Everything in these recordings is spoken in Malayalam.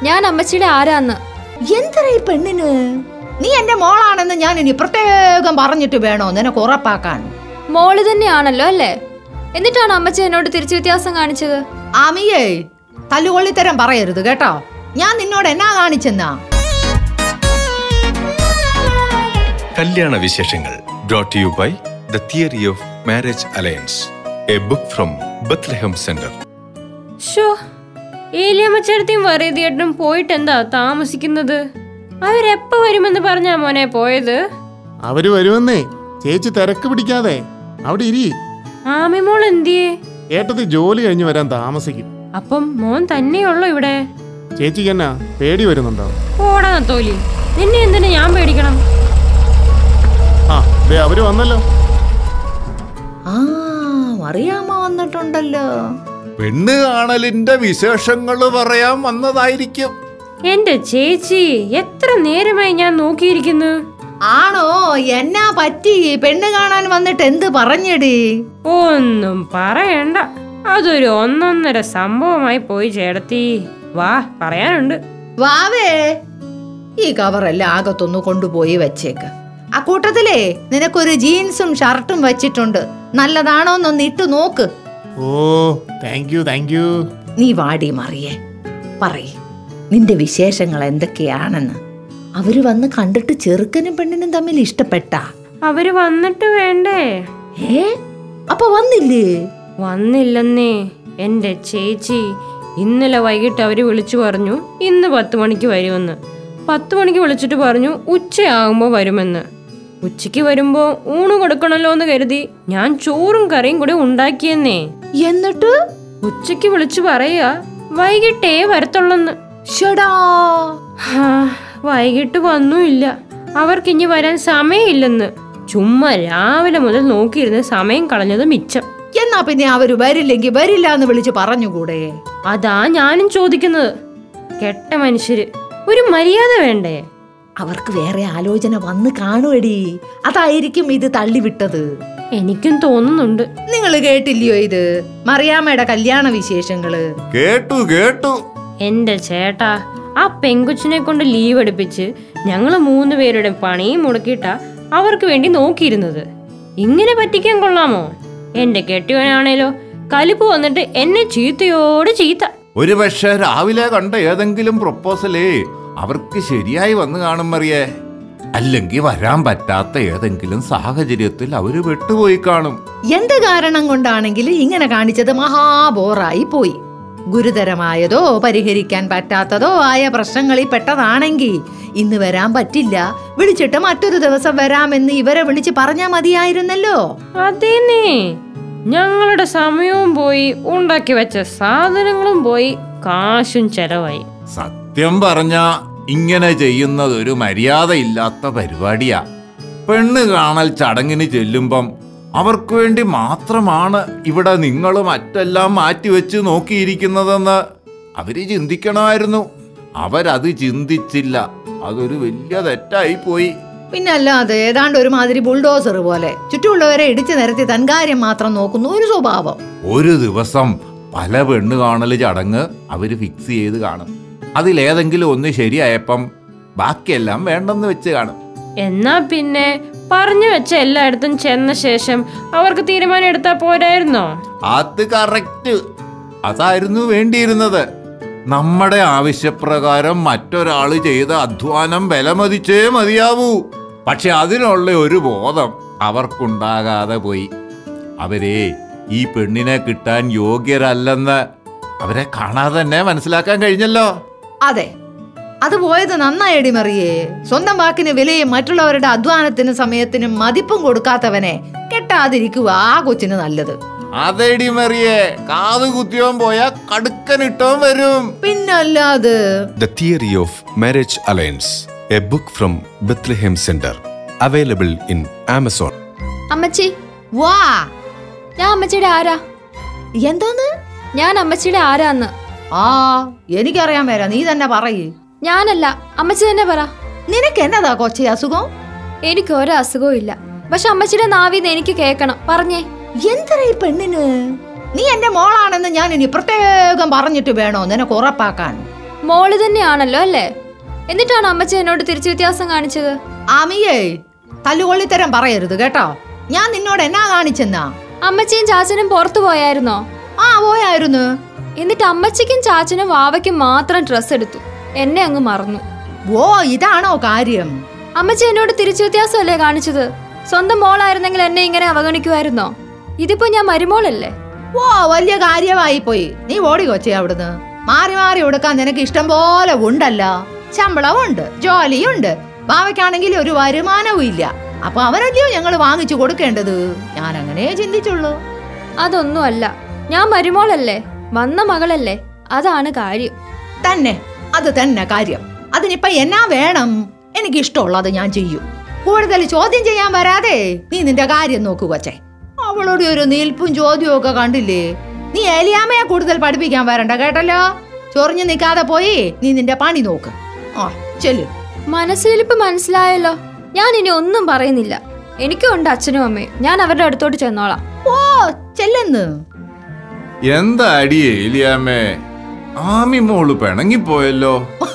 ഞാൻ അമ്മച്ചിയുടെ ആരാന്ന് എന്തര ഈ പെണ്ണിന് നീ എന്റെ മോളാണെന്ന് ഞാൻ ഇനി പ്രത്യേകം പറഞ്ഞിട്ട് വേണോ നിനക്ക് ഉറപ്പാക്കാൻ മോള് തന്നെയാണല്ലോ അല്ലേ എന്നിട്ടാണ് അമ്മച്ചി എന്നോട് തിരിച്ചു വ്യത്യാസം കാണിച്ചത് ആമിയേ തല്ലുകൊള്ളിത്തരം പറയരുത് കേട്ടോ ഞാൻ നിന്നോട് എന്നാ കാണിച്ചെന്നാ കല്യാണ വിശേഷങ്ങൾ brought you by the theory of marriage alliance a book from Bethlehem centre show ഏലിയമ്മച്ചേട്ടത്തിയും വറേതിയേട്ടനും പോയിട്ട് എന്താ താമസിക്കുന്നത് അവരെപ്പോ വരുമെന്ന് പറഞ്ഞാ മോനെ പോയത് അവര് വരുമെന്നേ ചേച്ചി തിരക്ക് പിടിക്കാതെ അവിടെ ഇരി ആമിമോൾ എന്തിയേ ഏട്ടത്തി ജോലി കഴിഞ്ഞ് വരാൻ താമസിക്കും അപ്പം മോൻ തന്നെയുള്ളോ ഇവിടെ ചേച്ചിക്ക് എന്നാ പേടി വരുന്നുണ്ടോ പോടാ തോലി നിന്നെ എന്തിനാ ഞാൻ പേടിക്കണം ആ ദേ അവര് വന്നല്ലോ ആ മറിയാമ്മ വന്നിട്ടുണ്ടല്ലോ പെണ്ണ് കാണലിന്റെ വിശേഷങ്ങൾ പറയാൻ വന്നതായിരിക്കും എന്റെ ചേച്ചി എത്ര നേരമായി ഞാൻ നോക്കിയിരിക്കുന്നു ആണോ എന്നാ പറ്റി പെണ്ണ് കാണാൻ വന്നിട്ട് എന്ത് പറഞ്ഞടി ഒന്നും പറയണ്ട അതൊരു ഒന്നൊന്നര സംഭവമായി പോയി ചേടത്തി വാ പറയാനുണ്ട് വാവേ ഈ കവറെല്ലാം ആകത്തൊന്ന് കൊണ്ടുപോയി വെച്ചേക്ക് ആ കൂട്ടത്തിലേ നിനക്കൊരു ജീൻസും ഷർട്ടും വെച്ചിട്ടുണ്ട് നല്ലതാണോന്നൊന്ന് ഇട്ട് നോക്ക് ഓ താങ്ക് യു താങ്ക് യു നീ വാടി മറിയേ പറയ് നിന്റെ വിശേഷങ്ങൾ എന്തൊക്കെയാണെന്ന് അവര് വന്ന് കണ്ടിട്ട് ചെറുക്കനും പെണ്ണിനും തമ്മിൽ ഇഷ്ടപ്പെട്ടാ അവര് വന്നിട്ട് വേണ്ടേ ഏ അപ്പൊ വന്നില്ലേ വന്നില്ലെന്നേ എന്റെ ചേച്ചി ഇന്നലെ വൈകിട്ട് അവര് വിളിച്ചു പറഞ്ഞു ഇന്ന് പത്ത് മണിക്ക് വരുമെന്ന് പത്ത് മണിക്ക് വിളിച്ചിട്ട് പറഞ്ഞു ഉച്ചയാകുമ്പോൾ വരുമെന്ന് ഉച്ചയ്ക്ക് വരുമ്പോ ഊണ് കൊടുക്കണല്ലോ എന്ന് കരുതി ഞാൻ ചോറും കറിയും കൂടി ഉണ്ടാക്കിയെന്നേ എന്നിട്ട് ഉച്ചയ്ക്ക് വിളിച്ചു പറയുക വൈകിട്ടേ വരത്തുള്ളെന്ന് ഷടാ ഹാ, വൈകിട്ട് വന്നുമില്ല അവർക്കിനി വരാൻ സമയമില്ലെന്ന് ചുമ്മാ രാവിലെ മുതൽ നോക്കിയിരുന്ന് സമയം കളഞ്ഞത് മിച്ചം എന്നാ പിന്നെ അവര് വരില്ലെങ്കിൽ വരില്ല എന്ന് വിളിച്ച് പറഞ്ഞുകൂടെ അതാ ഞാനും ചോദിക്കുന്നത് കെട്ട മനുഷ്യര് ഒരു മര്യാദ വേണ്ടേ അവർക്ക് വേറെ ആലോചന വന്ന് കാണുവടി അതായിരിക്കും ഇത് തള്ളിവിട്ടത് എനിക്കും തോന്നുന്നുണ്ട് നിങ്ങൾ കേട്ടില്ലയോ ഇത് മറിയാമ്മയുടെ കല്യാണ വിശേഷങ്ങള് കേട്ടു കേട്ടു എന്റെ ചേട്ടാ ആ പെങ്കൊച്ചിനെ കൊണ്ട് ലീവ് എടുപ്പിച്ച് ഞങ്ങൾ മൂന്ന് പേരുടെ പണിയും മുടക്കിയിട്ടാ അവർക്ക് വേണ്ടി നോക്കിയിരുന്നത് ഇങ്ങനെ പറ്റിക്കാൻ കൊള്ളാമോ എന്റെ കെട്ടിയവനാണേലോ കലിപ്പ് വന്നിട്ട് എന്നെ ചീത്തയോട് ചീത്ത ഒരു പക്ഷെ രാവിലെ കണ്ട ഏതെങ്കിലും പ്രൊപ്പോസലേ അവർക്ക് ശരിയായി വന്നു കാണും മറിയേ അല്ലെങ്കിൽ വരാൻ പറ്റാത്ത ഏതെങ്കിലും സാഹചര്യത്തിൽ അവര് വിട്ടുപോയി കാണും എന്ത് കാരണം കൊണ്ടാണെങ്കിലും ഇങ്ങനെ കാണിച്ചത് മഹാബോറായി പോയി ഗുരുതരമായതോ പരിഹരിക്കാൻ പറ്റാത്തതോ ആയ പ്രശ്നങ്ങളിൽ പെട്ടതാണെങ്കിൽ ഇന്ന് വരാൻ പറ്റില്ല വിളിച്ചിട്ട് മറ്റൊരു ദിവസം വരാമെന്ന് ഇവരെ വിളിച്ച് പറഞ്ഞാ മതിയായിരുന്നല്ലോ അതേന്നേ ഞങ്ങളുടെ സമയവും പോയി ഉണ്ടാക്കി വെച്ച സാധനങ്ങളും പോയി കാശും ചെലവായി സത്യം പറഞ്ഞ ഇങ്ങനെ ചെയ്യുന്നത് ഒരു മര്യാദയില്ലാത്ത പരിപാടിയാ പെണ്ണ് കാണൽ ചടങ്ങിന് ചെല്ലുമ്പം അവർക്ക് വേണ്ടി മാത്രമാണ് ഇവിടെ നിങ്ങൾ മറ്റെല്ലാം മാറ്റിവെച്ച് നോക്കിയിരിക്കുന്നതെന്ന് അവര് ചിന്തിക്കണമായിരുന്നു അവരത് ചിന്തിച്ചില്ല അതൊരു വലിയ തെറ്റായി പോയി പിന്നല്ലാതെ ഏതാണ്ട് ഒരുമാതിരി ബുൾഡോസർ പോലെ ചുറ്റുമുള്ളവരെ ഇടിച്ചു നിരത്തി തൻ കാര്യം മാത്രം നോക്കുന്ന ഒരു സ്വഭാവം ഒരു ദിവസം പല പെണ്ണ് കാണൽ ചടങ്ങ് അവര് ഫിക്സ് ചെയ്ത് കാണും അതിലേതെങ്കിലും ഒന്ന് ശരിയായപ്പം ബാക്കിയെല്ലാം വേണ്ടെന്ന് വെച്ച് കാണും എന്നാ പിന്നെ പറഞ്ഞു വെച്ച എല്ലായിടത്തും ചെന്ന ശേഷം അവർക്ക് തീരുമാനം എടുത്താ പോരായിരുന്നോ അത് കറക്റ്റ് അതായിരുന്നു വേണ്ടിയിരുന്നത് നമ്മുടെ ആവശ്യപ്രകാരം മറ്റൊരാൾ ചെയ്ത അധ്വാനം വിലമതിച്ചേ മതിയാവൂ പക്ഷെ അതിനുള്ള ഒരു ബോധം അവർക്കുണ്ടാകാതെ പോയി അവരെ ഈ പെണ്ണിനെ കിട്ടാൻ യോഗ്യരല്ലെന്ന് അവരെ കാണാതെ തന്നെ മനസ്സിലാക്കാൻ കഴിഞ്ഞല്ലോ അതെ അത് പോയത് നന്നായടി മറിയേ സ്വന്തം വാക്കിന് വിലയും മറ്റുള്ളവരുടെ അധ്വാനത്തിനും സമയത്തിനും മതിപ്പും കൊടുക്കാത്തവനെ കെട്ടാതിരിക്കുക ആ കൊച്ചിന് നല്ലത് അതേടി മറിയേ കാത് കുത്തിയോൻ പോയാ കടുക്കനിട്ടോൻ വരും പിന്നല്ലാതെ the theory of marriage alliance a book from Bethlehem centre available in Amazon അമ്മച്ചി വാ ഞാൻ അമ്മച്ചിയുടെ ആരാ എന്തോന്ന് ഞാൻ അമ്മച്ചിയുടെ ആരാന്ന് ആ എനിക്കറിയാൻ മേല നീ തന്നെ പറയ് ഞാനല്ല അമ്മച്ചി തന്നെ പറ നിനക്ക് എന്നതാ കൊച്ചി അസുഖം എനിക്ക് ഒരു അസുഖവും ഇല്ല പക്ഷെ അമ്മച്ചിയുടെ നാവിന്ന് എനിക്ക് കേൾക്കണം പറഞ്ഞേ എന്തര ഈ പെണ്ണിന് നീ എന്റെ മോളാണെന്ന് ഞാൻ ഇനി പ്രത്യേകം പറഞ്ഞിട്ട് വേണോ നിനക്ക് ഉറപ്പാക്കാൻ മോള് തന്നെയാണല്ലോ അല്ലേ എന്നിട്ടാണ് അമ്മച്ചി എന്നോട് തിരിച്ചു വ്യത്യാസം കാണിച്ചത് ആമിയേ തല്ലുകൊള്ളിത്തരം പറയരുത് കേട്ടോ ഞാൻ നിന്നോട് എന്നാ കാണിച്ചെന്നാ അമ്മച്ചിയും ചാച്ചനും പുറത്തു പോയായിരുന്നോ ആ പോയായിരുന്നു എന്നിട്ട് അമ്മച്ചിക്കും ചാച്ചനും വാവയ്ക്കും മാത്രം ഡ്രസ്സ് എടുത്തു എന്നെ അങ്ങ് മറന്നു ഓ ഇതാണോ കാര്യം അമ്മച്ചി എന്നോട് തിരിച്ചു വ്യത്യാസമല്ലേ കാണിച്ചത് സ്വന്തം മോളായിരുന്നെങ്കിൽ എന്നെ ഇങ്ങനെ അവഗണിക്കുമായിരുന്നോ ഇതിപ്പോ ഞാൻ മരുമോളല്ലേ ഓ വലിയ കാര്യമായി പോയി നീ ഓടി കൊച്ചേ അവിടുന്ന് മാറി മാറി കൊടുക്കാൻ നിനക്ക് ഇഷ്ടം പോലെ ഉണ്ടല്ലോ ശമ്പളമുണ്ട് ജോലിയുണ്ട് ബാവയ്ക്കാണെങ്കിൽ ഒരു വരുമാനവും ഇല്ല അപ്പൊ അവനല്ലയോ ഞങ്ങൾ വാങ്ങിച്ചു കൊടുക്കേണ്ടത് ഞാൻ അങ്ങനെ ചിന്തിച്ചുള്ളൂ അതൊന്നും അല്ല ഞാൻ മരുമോളല്ലേ വന്ന മകളല്ലേ അതാണ് കാര്യം തന്നെ അത് തന്നെ കാര്യം അതിനിപ്പ എന്നാ വേണം എനിക്ക് ഇഷ്ടമുള്ളത് ഞാൻ ചെയ്യും കൂടുതൽ ചോദ്യം ചെയ്യാൻ വരാതെ നീ നിന്റെ കാര്യം നോക്കു കൊച്ചേ അവളോട് ഒരു നിൽപ്പും ചോദ്യവും ഒക്കെ കണ്ടില്ലേ നീ ഏലിയാമ്മയെ കൂടുതൽ പഠിപ്പിക്കാൻ വരണ്ട കേട്ടല്ലോ ചൊറിഞ്ഞു നിൽക്കാതെ പോയി നീ നിന്റെ പണി നോക്ക് ആ ചെല്ലു മനസ്സിലിപ്പ് മനസ്സിലായല്ലോ ഞാൻ ഇനി ഒന്നും പറയുന്നില്ല എനിക്കും ഉണ്ട് അച്ഛനും അമ്മയും ഞാൻ അവരുടെ അടുത്തോട്ട് ചെന്നോളാം ഓ ചെല്ലെന്ന് എന്താ അടിയേ ഇലിയാമ്മേ ആമി മോള് പിണങ്ങിപ്പോയല്ലോ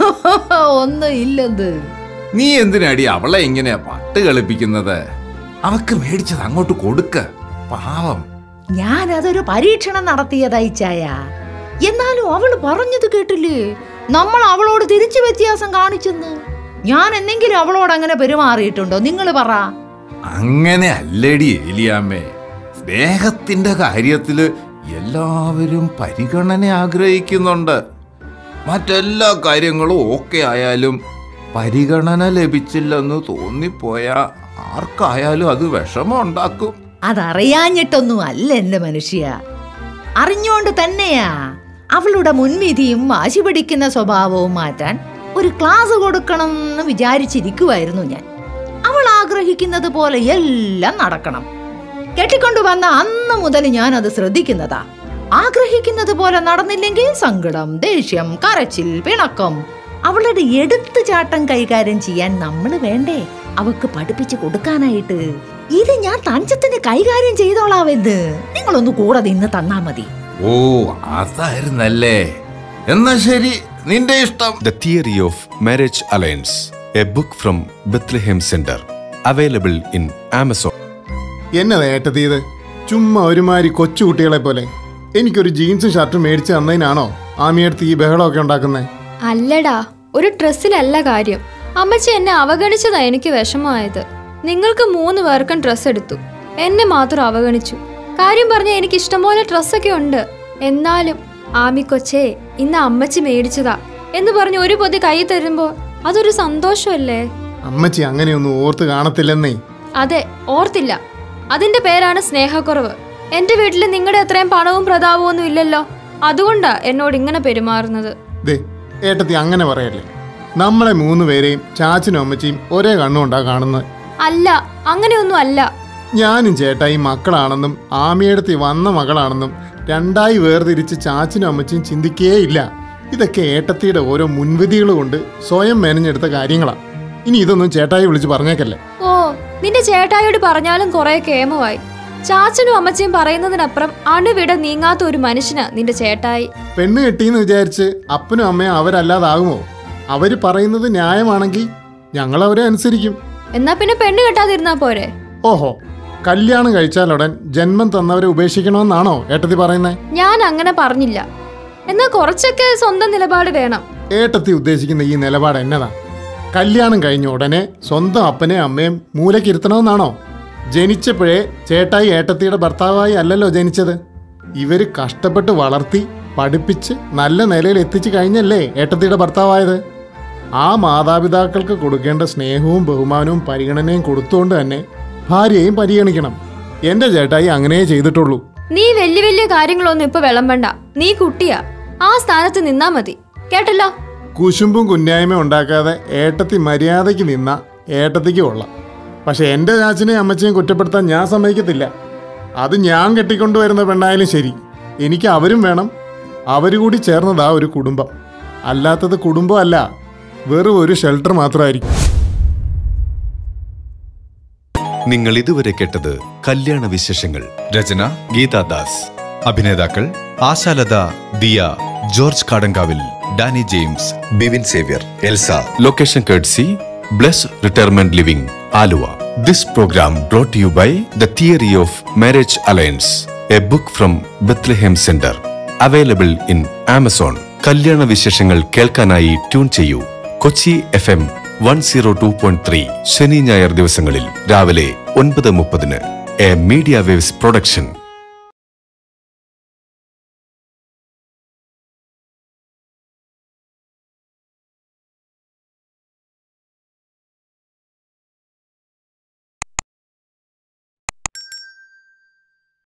ഒന്നും ഇല്ലെന്ന് നീ എന്തിനടി അവളെ ഇങ്ങനെ പട്ട് കളിപ്പിക്കുന്നത് അവക്ക് മേടിച്ചത് അങ്ങോട്ട് കൊടുക്ക പാവം ഞാൻ അതൊരു പരീക്ഷണം നടത്തിയതായി ചായ എന്നാലും അവള് പറഞ്ഞത് കേട്ടില്ലേ നമ്മൾ അവളോട് തിരിച്ചു വ്യത്യാസം കാണിച്ചെന്ന് ഞാൻ എന്തെങ്കിലും അവളോട് അങ്ങനെ പെരുമാറിയിട്ടുണ്ടോ നിങ്ങൾ പറ അങ്ങനെ അല്ലടി ഏലിയാമ്മേ സ്നേഹത്തിന്റെ കാര്യത്തില് എല്ലാവരും പരിഗണന ആഗ്രഹിക്കുന്നുണ്ട് മറ്റെല്ലാ കാര്യങ്ങളും ഓക്കെ ആയാലും പരിഗണന ലഭിച്ചില്ലെന്ന് തോന്നിപ്പോയാ ആർക്കായാലും അത് വിഷമം ഉണ്ടാക്കും അതറിയാഞ്ഞിട്ടൊന്നും അല്ല എന്റെ മനുഷ്യ അറിഞ്ഞുകൊണ്ട് തന്നെയാ അവളുടെ മുൻവിധിയും വാശി പിടിക്കുന്ന സ്വഭാവവും മാറ്റാൻ ഒരു ക്ലാസ് കൊടുക്കണം എന്ന് വിചാരിച്ചിരിക്കുമായിരുന്നു ഞാൻ അവൾ ആഗ്രഹിക്കുന്നത് പോലെ എല്ലാം നടക്കണം കെട്ടിക്കൊണ്ടുവന്ന അന്ന് മുതൽ ഞാൻ അത് ശ്രദ്ധിക്കുന്നതാ ആഗ്രഹിക്കുന്നത് പോലെ നടന്നില്ലെങ്കിൽ സങ്കടം ദേഷ്യം കരച്ചിൽ പിണക്കം അവളുടെ എടുത്തുചാട്ടം കൈകാര്യം ചെയ്യാൻ നമ്മൾ വേണ്ടേ അവക്ക് പഠിപ്പിച്ചു കൊടുക്കാനായിട്ട് ഇത് ഞാൻ തഞ്ചത്തിന് കൈകാര്യം ചെയ്തോളാവെന്ന് നിങ്ങളൊന്ന് കൂടെ നിന്ന് തന്നാ മതി ഓ അതായിരുന്നല്ലേ എന്നാ ശരി നിന്റെ ഇഷ്ടം The Theory of Marriage Alliance, a book from Bethlehem Center, available in Amazon. എന്നതാ ഏട്ടത്തി ഇത് ചുമ്മാ ഒരുമാതിരി കൊച്ചു കുട്ടികളെ പോലെ എനിക്കൊരു ജീൻസും ഷർട്ടും മേടിച്ച് തന്നതിനാണോ ആമിയടുത്ത് ഈ ബഹളമൊക്കെ ഉണ്ടാക്കുന്നത് അല്ലടാ ഒരു ഡ്രസ്സിലല്ല കാര്യം അമ്മച്ചി എന്നെ അവഗണിച്ചതാ എനിക്ക് വിഷമമായത് നിങ്ങൾക്ക് മൂന്ന് പേർക്കും ഡ്രസ്സ് എടുത്തു എന്നെ മാത്രം അവഗണിച്ചു കാര്യം പറഞ്ഞ എനിക്ക് ഇഷ്ടംപോലെ ഡ്രസ്സൊക്കെ ഉണ്ട് എന്നാലും ആമി കൊച്ചേ ഇന്ന് അമ്മച്ചി മേടിച്ചതാ എന്ന് പറഞ്ഞ് ഒരു പൊതി കൈ തരുമ്പോ അതൊരു സന്തോഷമല്ലേ അമ്മച്ചി അങ്ങനെയൊന്നും ഓർത്ത് കാണത്തില്ലെന്നേ അതെ ഓർത്തില്ല അതിന്റെ പേരാണ് സ്നേഹക്കുറവ് എന്റെ വീട്ടിൽ നിങ്ങളുടെ അത്രയും പണവും പ്രതാപവും ഒന്നും ഇല്ലല്ലോ അതുകൊണ്ടാ എന്നോട് ഇങ്ങനെ പെരുമാറുന്നത് ദേ ഏട്ടത്തി അങ്ങനെ പറയല്ലേ നമ്മളെ മൂന്ന് പേരെയും ചാച്ചനും അമ്മച്ചിയും ഒരേ കണ്ണുകൊണ്ടാ കാണുന്നത് അല്ല അങ്ങനെയൊന്നും അല്ല ഞാനും ചേട്ടായി മക്കളാണെന്നും ആമിയടുത്ത് വന്ന മകളാണെന്നും രണ്ടായി വേർതിരിച്ച് ചാച്ചനും അമ്മച്ചിയും ചിന്തിക്കേയില്ല ഇതൊക്കെ ഏട്ടത്തിയുടെ ഓരോ മുൻവിധികൾ കൊണ്ട് സ്വയം മെനഞ്ഞെടുത്ത കാര്യങ്ങളാ ഇനി ഇതൊന്നും ചേട്ടായി വിളിച്ച് പറഞ്ഞേക്കല്ലേ ഓ നിന്റെ ചേട്ടായോട് പറഞ്ഞാലും കുറെ കേമമായി ചാച്ചനും അമ്മച്ചയും പറയുന്നതിനപ്പുറം അണുവിട നീങ്ങാത്ത ഒരു മനുഷ്യനാ നിന്റെ ചേട്ടായി പെണ്ണ് കെട്ടിയെന്ന് വിചാരിച്ച് അപ്പനും അമ്മയും അവരല്ലാതാകുമോ അവര് പറയുന്നത് ന്യായമാണെങ്കിൽ ഞങ്ങൾ അവരെ അനുസരിക്കും എന്നാ പിന്നെ പെണ്ണ് കെട്ടാതിരുന്നാ പോരെ ഓഹോ കല്യാണം കഴിച്ചാലുടൻ ജന്മം തന്നവരെ ഉപേക്ഷിക്കണമെന്നാണോ ഏട്ടത്തി പറയുന്നേ ഞാൻ അങ്ങനെ പറഞ്ഞില്ല എന്നാ കുറച്ചൊക്കെ സ്വന്തം നിലപാട് വേണം ഏട്ടത്തി ഉദ്ദേശിക്കുന്ന ഈ നിലപാട് എന്നതാ കല്യാണം കഴിഞ്ഞ ഉടനെ സ്വന്തം അപ്പനെയും അമ്മയും മൂലക്കിരുത്തണമെന്നാണോ ജനിച്ചപ്പോഴേ ചേട്ടായി ഏട്ടത്തിയുടെ ഭർത്താവായി അല്ലല്ലോ ജനിച്ചത് ഇവര് കഷ്ടപ്പെട്ട് വളർത്തി പഠിപ്പിച്ച് നല്ല നിലയിൽ എത്തിച്ചു കഴിഞ്ഞല്ലേ ഏട്ടത്തിയുടെ ഭർത്താവായത് ആ മാതാപിതാക്കൾക്ക് കൊടുക്കേണ്ട സ്നേഹവും ബഹുമാനവും പരിഗണനയും കൊടുത്തുകൊണ്ട് തന്നെ ഭാര്യയെയും പരിഗണിക്കണം എൻ്റെ ചേട്ടായി അങ്ങനെയേ ചെയ്തിട്ടുള്ളൂ നീ വലിയ വലിയ കാര്യങ്ങളൊന്നും ഇപ്പൊ വിളമ്പണ്ട നീ കുട്ടിയാ ആ സ്ഥാനത്ത് നിന്നാ മതി കേട്ടല്ലോ കുശുമ്പും കുന്നായ്മ ഉണ്ടാക്കാതെ ഏട്ടത്തി മര്യാദയ്ക്ക് നിന്ന ഏട്ടത്തിക്ക് കൊള്ളാം പക്ഷെ എൻ്റെ ചാച്ചനെയും അമ്മച്ചനെയും കുറ്റപ്പെടുത്താൻ ഞാൻ സമ്മതിക്കത്തില്ല അത് ഞാൻ കെട്ടിക്കൊണ്ടുവരുന്ന പെണ്ണായാലും ശരി എനിക്ക് അവരും വേണം അവർ കൂടി ചേർന്നതാ ഒരു കുടുംബം അല്ലാത്തത് കുടുംബമല്ല വെറും ഒരു ഷെൽട്ടർ മാത്രമായിരിക്കും നിങ്ങൾ ഇതുവരെ കേട്ടത് കല്യാണ വിശേഷങ്ങൾ രചന ഗീതാദാസ് അഭിനേതാക്കൾ Ashalatha Diya George Kadankavil Danny James Bivin Xavier Elsa location courtesy Bless retirement living Aluva this programme brought you by the theory of marriage alliance a book from Bethlehem centre available in Amazon കല്യാണ വിശേഷങ്ങൾ കേൾക്കാനായി ട്യൂൺ ചെയ്യൂ Kochi F M one zero two point three ശനി ഞായർ ദിവസങ്ങളിൽ രാവിലെ ഒൻപത് മുപ്പതിന് എ മീഡിയ വേവ്സ് പ്രൊഡക്ഷൻ